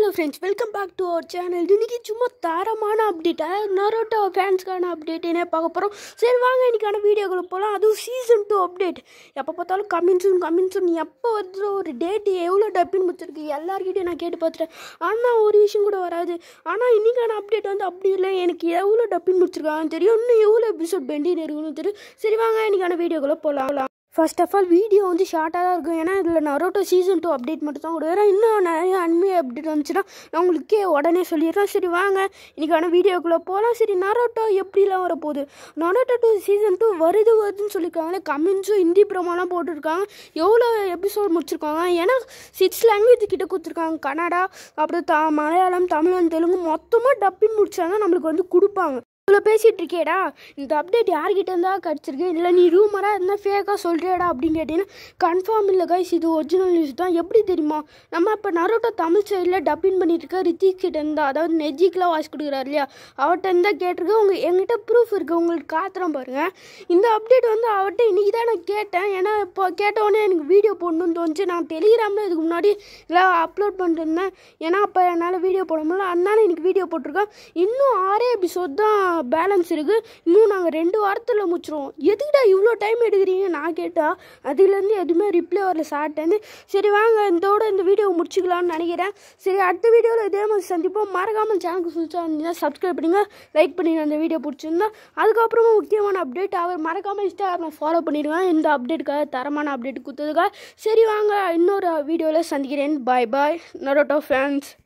hello friends welcome back to our channel இன்னைக்கு சும்மா தரமான அப்டேட் நரோட்டோ ஃபேன்ஸ்க்கான அப்டேட் என்ன பார்க்க போகிறோம் சரி வாங்க இன்னைக்கான வீடியோக்குள்ள போகலாம் அதுவும் சீசன் டூ அப்டேட் எப்போ பார்த்தாலும் கம்மிங் சூன் கம்மிங் சூன் எப்போ வருது ஒரு டேட் எவ்வளோ டப்பின்னு முடிச்சிருக்கு எல்லாருக்கிட்டையும் நான் கேட்டு பார்த்துட்டேன் ஆனால் ஒரு விஷயம் கூட வராது ஆனால் இன்னைக்கான அப்டேட் வந்து அப்படி இல்லை எனக்கு எவ்வளோ டப்பின்னு முடிச்சிருக்காங்கன்னு தெரியும் இன்னும் எவ்வளோ எபிசோட் பெண்டிங் இருக்குன்னு தெரியும் சரி வாங்க இன்னைக்கான வீடியோக்குள்ளே போகலாம் ஃபர்ஸ்ட் ஆஃப் ஆல் வீடியோ வந்து ஷார்ட்டாக தான் இருக்கும் ஏன்னா இதில் நரோட்டோ சீசன் டூ அப்டேட் மட்டும் தான் கொடுக்குறேன் இன்னும் நிறைய அண்மை அப்டேட் வந்துச்சுன்னா நான் உங்களுக்கே உடனே சொல்லிடுறேன் சரி வாங்க இன்றைக்கான வீடியோக்குள்ளே போகலாம் சரி நரோட்டோ எப்படிலாம் வரப்போகுது நரோட்டோ டூ சீசன் டூ வருது வருதுன்னு சொல்லியிருக்காங்களே கமெண்ட்ஸும் ஹிந்தி ப்ரோமோலாம் போட்டிருக்காங்க எவ்வளோ எபிசோட் முடிச்சிருக்காங்க ஏன்னா சிக்ஸ் லாங்குவேஜ் கிட்ட கொடுத்துருக்காங்க கன்னடா அப்புறம் த மலையாளம் தமிழ் தெலுங்கு மொத்தமாக டப்பிங் முடிச்சாங்க நம்மளுக்கு வந்து கொடுப்பாங்க இவ்வளோ பேசிகிட்டு இருக்கேடா இந்த அப்டேட் யார்கிட்ட இருந்தால் கிடச்சிருக்கு இல்லை நீ ரூமராக இருந்தால் ஃபேக்காக சொல்கிறியாடா அப்படின்னு கேட்டிங்கன்னா கன்ஃபார்ம் இல்லை கைஸ் இது ஒரிஜினல் நியூஸ் தான் எப்படி தெரியுமா நம்ம இப்போ நரோட்டோ தமிழ் சைடில் டப்பிங் பண்ணிட்டு இருக்க ரித்திக் கிட்ட இருந்தா அதாவது நெஜிக்கெலாம் வாய்ஸ் கொடுக்குறாரு இல்லையா அவர்கிட்ட இருந்தால் கேட்டிருக்கேன் உங்கள் எங்கிட்ட ப்ரூஃப் இருக்குது உங்களுக்கு காத்துறோம் பாருங்கள் இந்த அப்டேட் வந்து அவர்கிட்ட இன்றைக்கி தான் நான் கேட்டேன் ஏன்னா இப்போ கேட்டவுடனே எனக்கு வீடியோ போடணும்னு தோணுச்சு நான் டெலிகிராமில் இதுக்கு முன்னாடி எல்லாம் அப்லோட் பண்ணிருந்தேன் ஏன்னா அப்போ என்னால் வீடியோ போட முடியல அதனால எனக்கு வீடியோ போட்டிருக்கேன் இன்னும் ஆறே எபிசோட் தான் பேலன்ஸ் இருக்குது இன்னும் நாங்கள் ரெண்டு வாரத்தில் முடிச்சிருவோம் எதுக்குடா இவ்வளோ டைம் எடுக்கிறீங்க நான் கேட்டால் அதுலேருந்து எதுவுமே ரிப்ளை வரல சாப்பிட்டேன்னு சரி வாங்க இதோட இந்த வீடியோ முடிச்சுக்கலாம்னு நினைக்கிறேன் சரி அடுத்த வீடியோவில் இதே மாதிரி சந்திப்போம் மறக்காமல் சேனலுக்கு சுவிச்சா இருந்தீங்கன்னா சப்ஸ்கிரைப் பண்ணுங்க லைக் பண்ணிடுங்க அந்த வீடியோ பிடிச்சிருந்தா அதுக்கப்புறமா முக்கியமான அப்டேட் அவர் மறக்காமல் இன்ஸ்டாகிராம் ஃபாலோ பண்ணிடுங்க இந்த அப்டேட்டுக்காக தரமான அப்டேட் கொடுத்ததுக்காக சரி வாங்க இன்னொரு வீடியோவில் சந்திக்கிறேன் பாய் பாய் நரோட்டோ ஃபேன்ஸ்